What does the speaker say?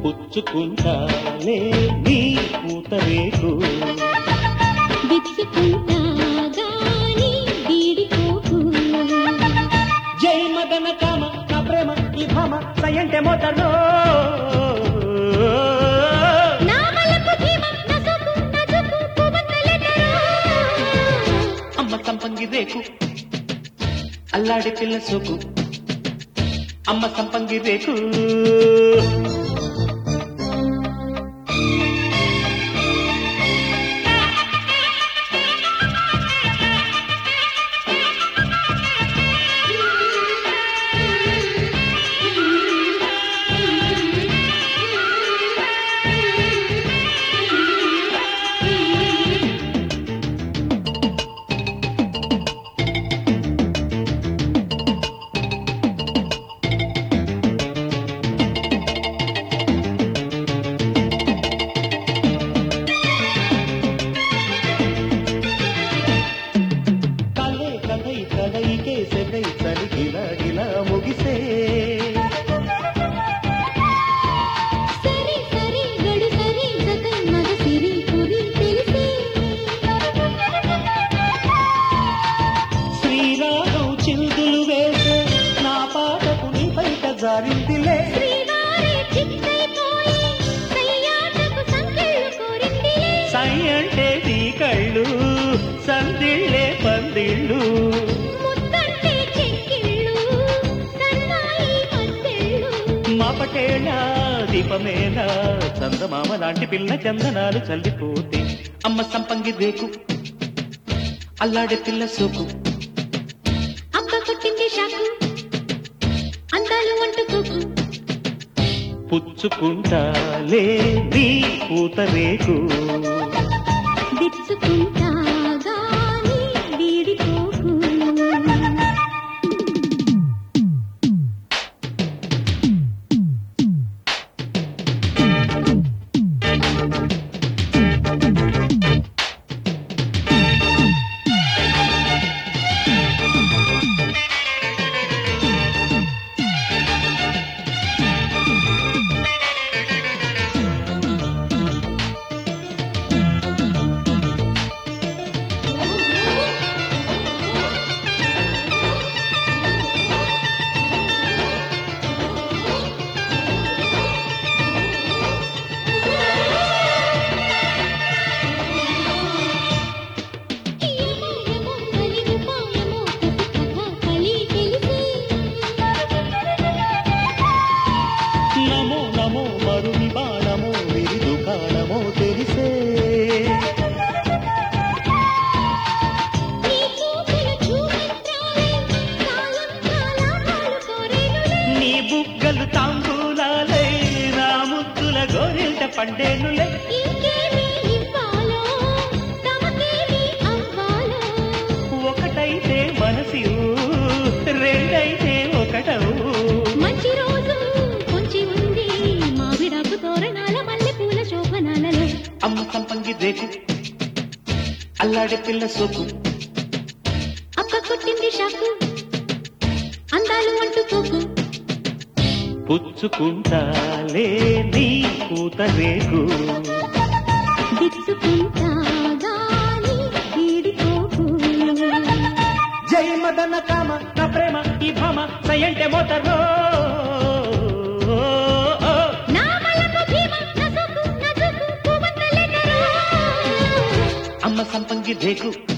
పుచ్చుకుంటాలే నీ పూత రేకు విచ్చుకుంటా గాని వీడిపోకు జై మదన కామ నా ప్రేమ ఈ భామ సయంటే మోతలో నా వలపు భీమ నా సోకు నా జుకు పువ్వొత్తలెదరో. అమ్మ సంపంగి రేకు అల్లాడి పిల్ల సోకు అమ్మ సంపంగి రేకు కలే కలై కలైకే సెగై చలి గిలా గిలా ముగిసే సరి సరి గడు సరి జతై మగ సిరి పురి తెలిసే శ్రీరాగం చిందులు వేసే నా పాటకు నీ బయట జారిందిలే శ్రీవారి చిత్తైపోయి సయ్యాటకు సంకెళ్ళు కోరిందిలే సై అంటే నీ కళ్ళు సందిళ్ళే పందిళ్ళు ముద్దంటే చెక్కిళ్ళు సన్నాయి మత్తెళ్ళు మాపటేళ దీపమేళ చందమామ లాంటి పిల్ల చందనాలు చల్లిపోతే అమ్మ సంపంగి రేకు అల్లాడే పిల్ల సోకు అబ్బ కొట్టింది షాకు అందాలు అంటుకోకు పుచ్చుకుంటాలే నీ పూత రేకు విచ్చుకుంటా గాని వీడిపోకు ఏమో ఏమో కలిగి పాయమో కసి కథ కలి తెలిసే నమో నమో మరుని బాణమో విరిదు కాణమో తెలిసే నీ చూపుల చూమంత్రాలే కాలం కాలాలు కోరేనులే నీ బుగ్గలు తాంబూలాలే నా ముద్దుల గోరింట పండేనులే ఇంకేమి ఇవ్వాలో తమకేమి అవ్వాలో ఒకటైతే మనసి రెండైతే ఒకటవు మంచి రోజు కొంచి ఉంది మావిడాకు తోరణాల మల్లె పూల శోభనాలలో అమ్మ సంపంగి రేకు అల్లాడే పిల్ల సోకు అక్క కొట్టింది షాకు అందాలు అంటుకోకు పుచ్చుకుంటాలే నీ పూత రేకు విచ్చుకుంటా గాని వీడిపోకు జై మదన కామ నా ప్రేమ ఈ భామ సయంటే మోతరో నా వలపు భీమ నా సోకు నా జుకు పువ్వొత్తలెదరో. అమ్మ సంపంగి రేకు